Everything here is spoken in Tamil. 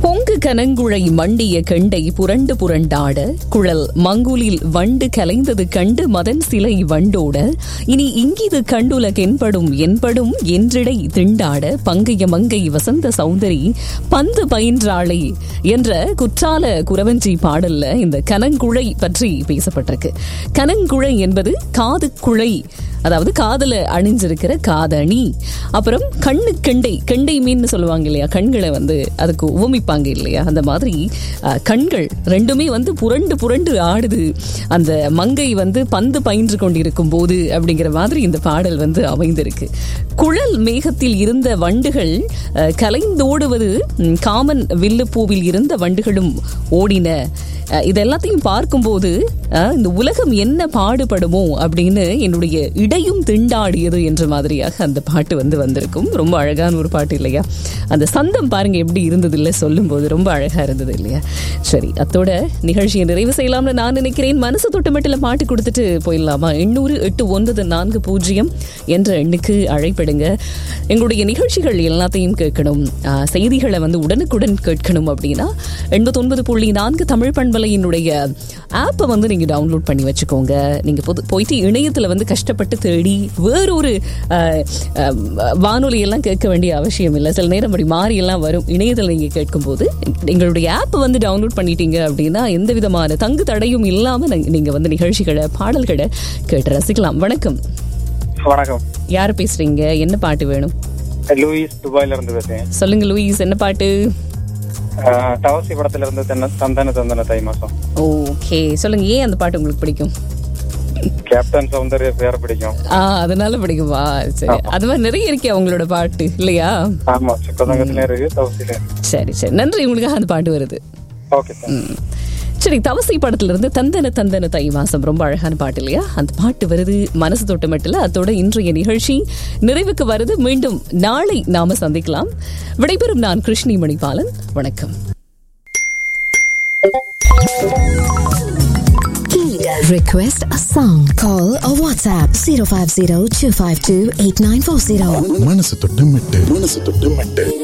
பொங்கு கனங்குழை மண்டிய கெண்டை புரண்டு புரண்டாட குழல் மங்குலில் வண்டு கலைந்தது கண்டு மதன் சிலை வண்டோட இனி இங்கிது கண்டுலகென்படும் என்படும் என்றிடை திண்டாட பங்கைய மங்கை வசந்த சௌந்தரி பந்து பயின்றாளை என்ற குற்றால குரவஞ்சி பாடல்ல இந்த கனங்குழை பற்றி பேசப்பட்டிருக்கு கனங்குழை என்பது காது குழை அதாவது காதுல அணிஞ்சிருக்கிற காதணி அப்புறம் கண்ணு கெண்டை கெண்டை மீன் சொல்லுவாங்க இல்லையா கண்களை வந்து அதுக்கு உவமிப்பாங்க இல்லையா அந்த மாதிரி அஹ், கண்கள் ரெண்டுமே வந்து புரண்டு புரண்டு ஆடுது அந்த மங்கை வந்து பந்து பயின்று கொண்டிருக்கும் போது அப்படிங்கிற மாதிரி இந்த பாடல் வந்து அமைந்திருக்கு குழல் மேகத்தில் இருந்த வண்டுகள் அஹ், கலைந்தோடுவது ம், காமன் வில்லுப்பூவில் இருந்த வண்டுகளும் ஓடின அஹ், இது எல்லாத்தையும் பார்க்கும்போது அஹ், இந்த உலகம் என்ன பாடுபடுமோ அப்படின்னு என்னுடைய இடையும் திண்டாடியது என்ற மாதிரியாக அந்த பாட்டு வந்து வந்திருக்கும் ரொம்ப அழகான ஒரு பாட்டு இல்லையா அந்த சந்தம் பாருங்க எப்படி இருந்தது இல்லை சொல்லும்போது ரொம்ப அழகா இருந்தது இல்லையா சரி அத்தோட நிகழ்ச்சியை நிறைவு செய்யலாம்னு நான் நினைக்கிறேன் மனசு தொட்டமட்டில் பாட்டு கொடுத்துட்டு போயிடலாமா எண்ணூறு எட்டு ஒன்பது நான்கு பூஜ்ஜியம் என்ற எண்ணுக்கு அழைப்பிடுங்க எங்களுடைய நிகழ்ச்சிகள் எல்லாத்தையும் கேட்கணும் ஆஹ், செய்திகளை வந்து உடனுக்குடன் கேட்கணும் அப்படின்னா எண்பத்தொன்பது புள்ளி நான்கு தமிழ் பண்பலையினுடைய ஆப்பை வந்து நீங்க டவுன்லோட் பண்ணி வச்சுக்கோங்க நீங்க பொது போயிட்டு இணையத்துல வந்து கஷ்டப்பட்டு தேடி வேறொரு ஆஹ், ஆஹ், வானொலி எல்லாம் கேட்க வேண்டிய அவசியம் இல்லை சில நேரம் அப்படி மாறி எல்லாம் வரும் இணையத்தில் நீங்க கேட்கும்போது எங்களுடைய ஆப் வந்து டவுன்லோட் பண்ணிட்டீங்க அப்படின்னா எந்த விதமான தங்கு தடையும் இல்லாம நீங்க- நீங்க வந்து நிகழ்ச்சிகளை பாடல்களை கேட்டு ரசிக்கலாம் வணக்கம் வணக்கம் யார் பேசுறீங்க என்ன பாட்டு வேணும் லூயிஸ் துபாயில இருந்து பேசுறேன் சொல்லுங்க லூயிஸ் என்ன பாட்டு ஆஹ் தவசி படத்துல இருந்து தென்ன- தந்தன தந்தன தை மாசம் ஓகே சொல்லுங்க ஏன் அந்த பாட்டு உங்களுக்கு பிடிக்கும் கேப்டன் சௌந்தர்ய பேர் பிடிக்கும் ஆ அதனால பிடிக்குமா சரி அது மாதிரி நிறைய இருக்கே அவங்களோட பாட்டு இல்லையா ஆமா சுக்கதங்கத்துல இருக்கு தவசில இருக்கு சரி சரி நன்றி உங்களுக்காக அந்த பாட்டு வருது ஓகே சார் ம். சரி தவசை படத்துல இருந்து தந்தன தந்தன தை மாசம் ரொம்ப அழகான பாட்டு இல்லையா அந்த பாட்டு வருது மனசு தொட்டு மட்டும் அதோட இன்றைய நிகழ்ச்சி நிறைவுக்கு வருது மீண்டும் நாளை நாம சந்திக்கலாம் விடைபெறும் நான் கிருஷ்ணி மணிபாலன் வணக்கம் Request a song. Call or WhatsApp 050 252 8940. மனசு தொட்டு மெட்டு மனசு தொட்டு மெட்டு